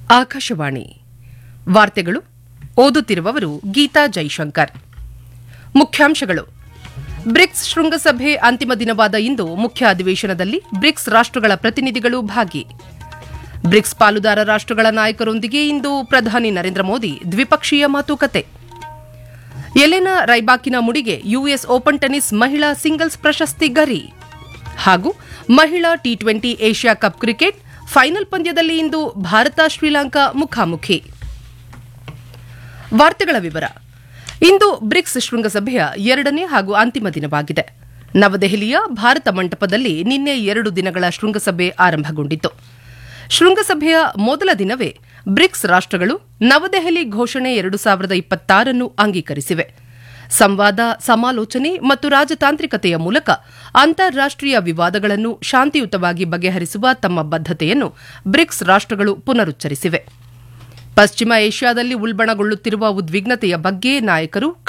ಆಕಾಶವಾಣಿ ವಾರ್ತೆಗಳು ಓದುತ್ತಿರುವವರು ಗೀತಾ ಜೈಶಂಕರ್ ಮುಖ್ಯಾಂಶಗಳು ಬ್ರಿಕ್ಸ್ ಶೃಂಗಸಭೆ ಅಂತಿಮ ದಿನವಾದ ಇಂದು ಮುಖ್ಯ ಅಧಿವೇಶನದಲ್ಲಿ ಬ್ರಿಕ್ಸ್ ರಾಷ್ಟಗಳ ಪ್ರತಿನಿಧಿಗಳು ಭಾಗಿ ಬ್ರಿಕ್ಸ್ ಪಾಲುದಾರ ರಾಷ್ಟಗಳ ನಾಯಕರೊಂದಿಗೆ ಇಂದು ಪ್ರಧಾನಿ ನರೇಂದ್ರ ಮೋದಿ ದ್ವಿಪಕ್ಷೀಯ ಮಾತುಕತೆ ಎಲೆನಾ ರೈಬಾಕಿನ ಮುಡಿಗೆ ಯುಎಸ್ ಓಪನ್ ಟೆನಿಸ್ ಮಹಿಳಾ ಸಿಂಗಲ್ಸ್ ಪ್ರಶಸ್ತಿ ಗರಿ ಹಾಗೂ ಮಹಿಳಾ T twenty Asia Cup cricket final ಪಂದ್ಯದಲ್ಲಿ ಇಂದು ಭಾರತ ಶ್ರೀಲಂಕಾ ಮುಖಾಮುಖಿ ವಾರ್ತೆಗಳ ವಿವರ ಇಂದು ಬ್ರಿಕ್ಸ್ ಶೃಂಗಸಭೆಯ ಎರಡನೇ ಹಾಗೂ ಅಂತಿಮ ದಿನವಾಗಿದೆ ನವದೆಹಲಿಯ ಭಾರತ ಮಂಟಪದಲ್ಲಿ ನಿನ್ನೆ ಎರಡು ದಿನಗಳ ಶೃಂಗಸಭೆ ಆರಂಭಗೊಂಡಿತು ಶೃಂಗಸಭೆಯ ಮೊದಲ ದಿನವೇ ಬ್ರಿಕ್ಸ್ ರಾಷ್ಟಗಳು ನವದೆಹಲಿ ಘೋಷಣೆ ಎರಡು ಸಾವಿರದ ಇಪ್ಪತ್ತಾರನ್ನು ಅಂಗೀಕರಿಸಿವೆ ಸಂವಾದ ಸಮಾಲೋಚನೆ ಮತ್ತು ರಾಜತಾಂತ್ರಿಕತೆಯ ಮೂಲಕ ಅಂತಾರಾಷ್ಟೀಯ ವಿವಾದಗಳನ್ನು ಶಾಂತಿಯುತವಾಗಿ ಬಗೆಹರಿಸುವ ತಮ್ಮ ಬದ್ದತೆಯನ್ನು ಬ್ರಿಕ್ಸ್ ರಾಷ್ಟಗಳು ಪುನರುಚ್ಚರಿಸಿವೆ ಪಶ್ಚಿಮ ಏಷ್ಯಾದಲ್ಲಿ ಉಲ್ಬಣಗೊಳ್ಳುತ್ತಿರುವ ಉದ್ವಿಗ್ನತೆಯ ಬಗ್ಗೆ ನಾಯಕರು